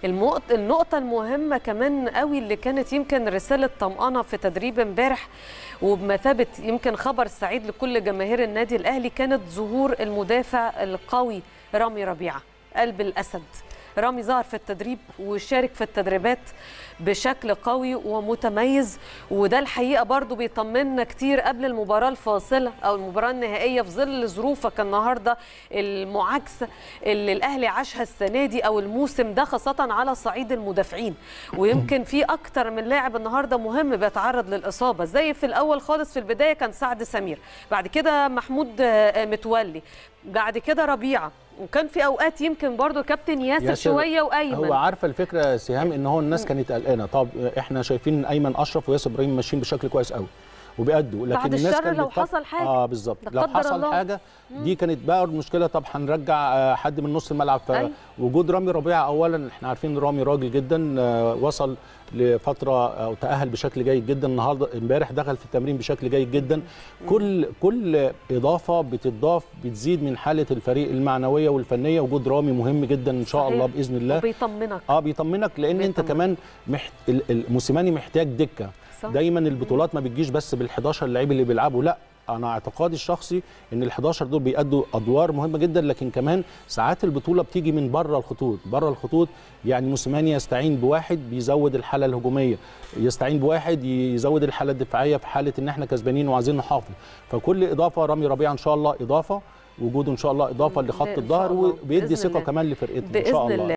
المقط- النقطة المهمة كمان قوي اللي كانت يمكن رسالة طمأنة في تدريب امبارح وبمثابة يمكن خبر سعيد لكل جماهير النادي الأهلي كانت ظهور المدافع القوي رامي ربيعة قلب الأسد رامي ظهر في التدريب وشارك في التدريبات بشكل قوي ومتميز وده الحقيقه برضو بيطمنا كتير قبل المباراه الفاصله او المباراه النهائيه في ظل ظروفك النهارده المعاكسه اللي الاهلي عاشها السنه دي او الموسم ده خاصه على صعيد المدافعين ويمكن في اكتر من لاعب النهارده مهم بيتعرض للاصابه زي في الاول خالص في البدايه كان سعد سمير بعد كده محمود آه، متولي بعد كده ربيعه وكان في اوقات يمكن برضو كابتن ياسر, ياسر شويه وايمن هو عارفه الفكره يا سهام ان هو الناس كانت قلقانه طب احنا شايفين ان ايمن اشرف وياسر ابراهيم ماشيين بشكل كويس قوي وبيأدوا لكن بعد الناس الشر كانت لو بتفكر- حصل حاجة. اه بالظبط لا لو قدر حصل الله. حاجه دي كانت بقى المشكله طب هنرجع آه، حد من نص الملعب أيوة. فوجود رامي ربيعه اولا احنا عارفين رامي راجل جدا آه، وصل لفتره او تاهل بشكل جيد جدا النهارده امبارح دخل في التمرين بشكل جيد جدا كل كل اضافه بتضاف بتزيد من حاله الفريق المعنويه والفنيه وجود رامي مهم جدا ان شاء صحيح. الله باذن الله وبيطمنك اه بيطمنك لان انت بيطمنك. كمان محت... ال- ال- موسيماني محتاج دكه صح. دايما البطولات ما بتجيش بس بال11 لعيب اللي بيلعبوا لا انا اعتقادي الشخصي ان ال11 دول بيأدوا ادوار مهمه جدا لكن كمان ساعات البطوله بتيجي من بره الخطوط بره الخطوط يعني موسيماني يستعين بواحد بيزود الحاله الهجوميه يستعين بواحد يزود الحاله الدفاعيه في حاله ان احنا كسبانين وعايزين نحافظ فكل اضافه رامي ربيعه ان شاء الله اضافه وجوده ان شاء الله اضافه م- لخط إن شاء الظهر الله. وبيدي بإذن ثقه الله. كمان لفرقتنا ان بإذن شاء الله الله